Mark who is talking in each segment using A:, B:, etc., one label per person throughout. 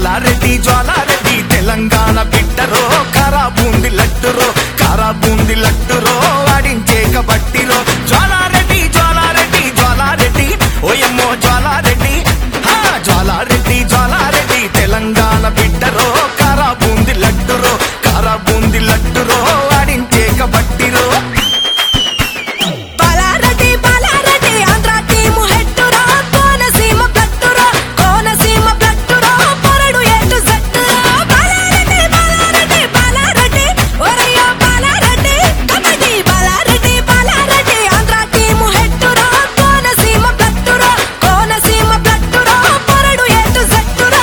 A: జ్వాలారెడ్డి జ్వాలారెడ్డి తెలంగాణ బిడ్డరో కారా బూంది లడ్డురో కారా బూంది లడ్డురో ఆడించేక బట్టిరో జ్వాలారెడ్డి జ్వాలారెడ్డి జ్వాలారెడ్డి ఓయమ్మో జ్వాలారెడ్డి హా జ్వాలారెడ్డి జ్వాలారెడ్డి తెలంగాణ బిడ్డరో కారా బూంది లడ్డురో కారా బూంది లడ్డురో ఆడించేక బట్టిరో
B: బాలారెడ్డి బాలారెడ్డి ఆంధ్ర టీము హెట్టురా కోనసీమ బ్లట్టురా కోనసీమ బ్లట్టురా పొరడు ఏటు జట్టురా బాలారెడ్డి బాలారెడ్డి బాలారెడ్డి ఒరయ్యో బాలారెడ్డి కబడ్డీ బాలారెడ్డి బాలారెడ్డి ఆంధ్ర టీము హెట్టురా కోనసీమ బ్లట్టురా కోనసీమ బ్లట్టురా పొరడు ఏటు జట్టురా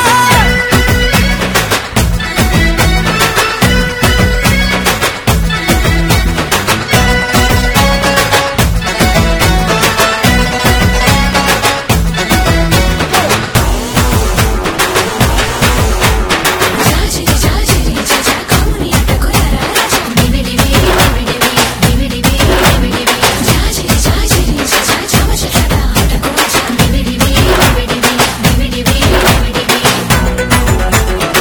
C: జాజిరి జాజిరి జజ కౌని అటకుదర రజ డివిడివి డివిడివి డివిడివి డివిడివి జాజిరి జాజిరి జజ జమజటర అటకు రజ డివిడివి డివిడివి డివిడివి డివిడివి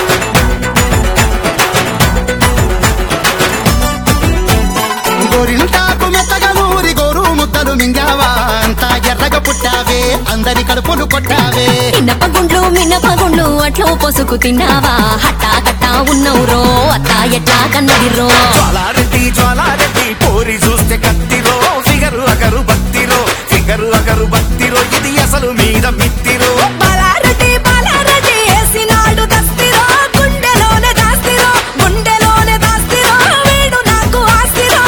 D: గోరింటాకు మెత్తగా ఊరి గోరు ముద్దలు మింగావా అంతా ఎర్రగా పుట్టావే అందరి కడుపులు కొట్టావే
B: మినపగుండ్లు మినపగుండ్లు అట్లో పొసుకు తిన్నావా హట్టా కట్టా ఉన్నవురో అత్తా ఎట్టా కన్నదిరో
A: జ్వాలారెడ్డి జ్వాలారెడ్డి పోరి చూస్తే కత్తిరో ఫిగరు అగరు బత్తిరో ఫిగరు అగరు బత్తిరో ఇది అసలు మీద మిత్తిరో
B: బాలారెడ్డి బాలారెడ్డి ఏసినాడు దస్తిరో గుండెలోనే దాస్తిరో గుండెలోనే దాస్తిరో వీడు నాకు ఆస్తిరో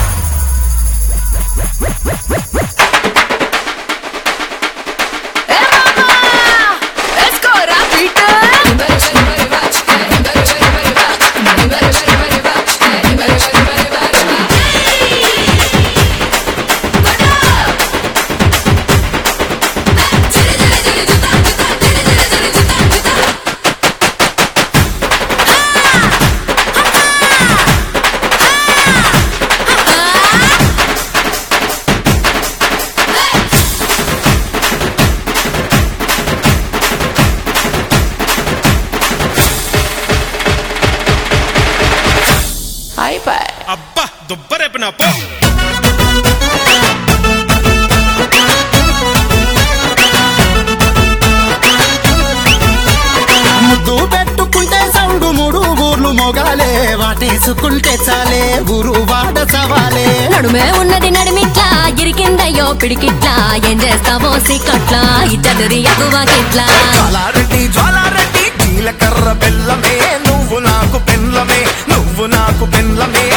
E: అబ్బా దుబ్బరేపిన పో
D: ముద్దు పెట్టుకుంటే సౌడు మూడు ఊర్లు మొగాలే వాటేసుకుంటే చాలే ఊరు వాడ సవాలే
B: నడుమే ఉన్నది నడిమిట్లా ఇరికిందయ్యో పిడికిట్లా ఏం చేస్తావో సిక్కట్లా ఇద్దరి ఎగువకిట్లా
A: జ్వాలారెడ్డి జ్వాలారెడ్డి జీలకర్ర బెల్లమే నువ్వు నాకు పెన్లమే నువ్వు నాకు పెన్లమే